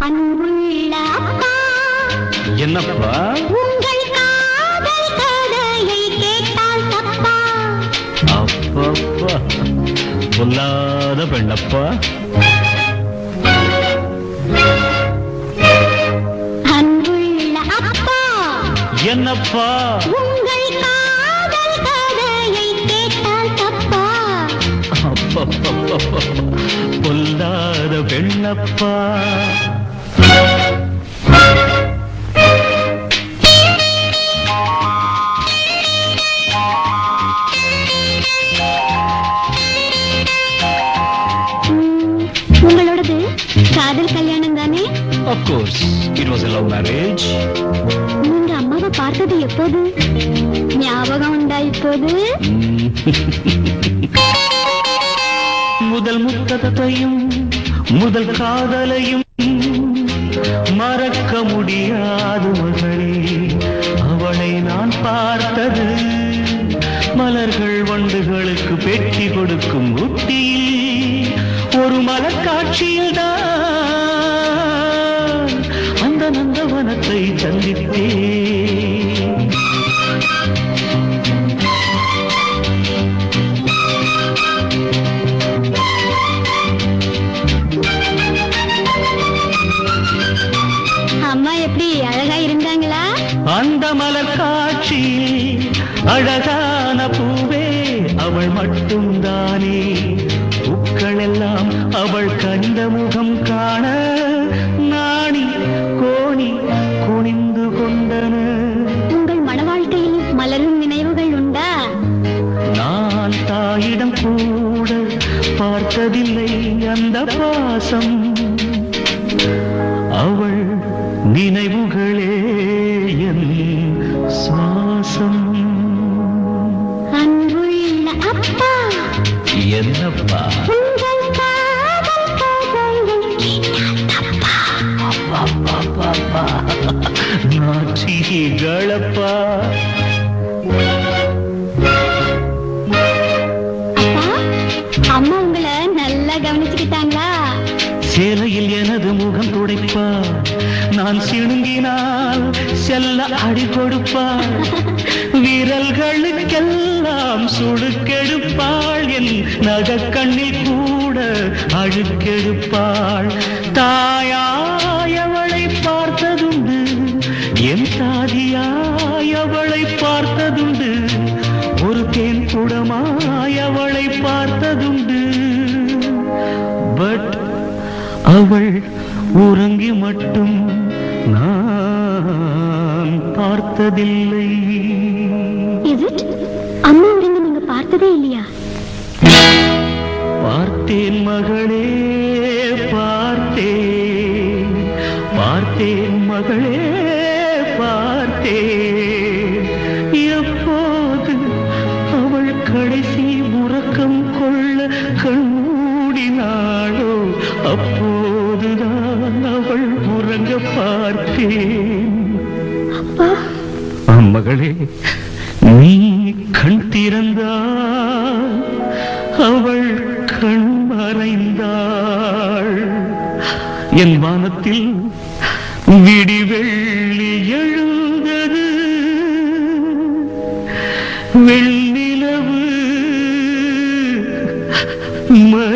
அன்புள்ள அப்பா என்னப்பா உங்கள் காதல் கதையை கேட்டால் தப்பா அப்பப்பா பொல்லாத பெண்ணப்பா அன்புள்ள அப்பா என்னப்பா உங்கள் காதல் கதையை கேட்டால் தப்பா அப்பப்பப்பப்பா, பொல்லாத பெண்ணப்பா ம், உங்களோடது காதல் கல்யாணம் தானே Of course, it was a love marriage. நீங்க அம்மாவை பார்த்தது எப்போது ஞாபகம் உண்டா இப்போது ம். முதல் முத்தத்தையும் முதல் காதலையும் மறக்க முடியாது மகளே அவளை நான் பார்த்தது மலர்கள் வண்டுகளுக்கு பெட்டி கொடுக்கும் ஊட்டியில் ஒரு மலர் காட்சியில் தான் அந்த நந்தவனத்தை சந்தித்தேன் அம்மா எப்படி அழகா இருந்தாங்களா அந்த மலர் காட்சி அழகான பூவே அவள் மட்டும்தானே பூக்கள் எல்லாம் அவள் கண்ட முகம் காண நாணி கோணி குனிந்து கொண்டன உங்கள் மன வாழ்க்கையில் மலரும் நினைவுகள் உண்டா நான் தாயிடம் கூட பார்த்ததில்லை அந்த பாசம் அவள் நினைவுகளே என் சுவாசம் அன்புள்ள அப்பா என்னப்பா உங்கள் காதல் கதையை கேட்டால் தப்பா அப்பா நாச்சிகளப்பா அப்பா அம்மா உங்களை நல்லா கவனிச்சுக்கிட்டாங்களா சேலையில் எனது முகம் துடைப்பார் நான் சிணுங்கினால் செல்ல அடி கொடுப்பாள் விரல்களுக்கெல்லாம் சுடுக்கெடுப்பாள் என் நகக்கண்ணில் கூட அழுக்கெடுப்பாள் தாயாய் அவளை பார்த்ததுண்டு என் தாதியாய் அவளை பார்த்ததுண்டு ஒரு தேன் குடமாய் அவளை பார்த்ததுண்டு பட் அவள் உறங்கி மட்டும் நான் பார்த்ததில்லை இஸ் இட் அம்மா உறங்க நீங்க பார்த்ததே இல்லையா பார்த்தேன் மகளே பார்த்தேன் பார்த்தேன் மகளே பார்த்தேன் எப்போது அவள் கடைசி உறக்கம் கொள்ள கண்மூடினாளோ அப்போதுதான் அவள் உறங்க பார்த்தேன் அப்பா மகளே நீ கண் திறந்தாள் அவள் கண் மறைந்தாள் என் வானத்தில் விடி வெள்ளி எழுந்தது வெள்ளிலவு மறைந்தது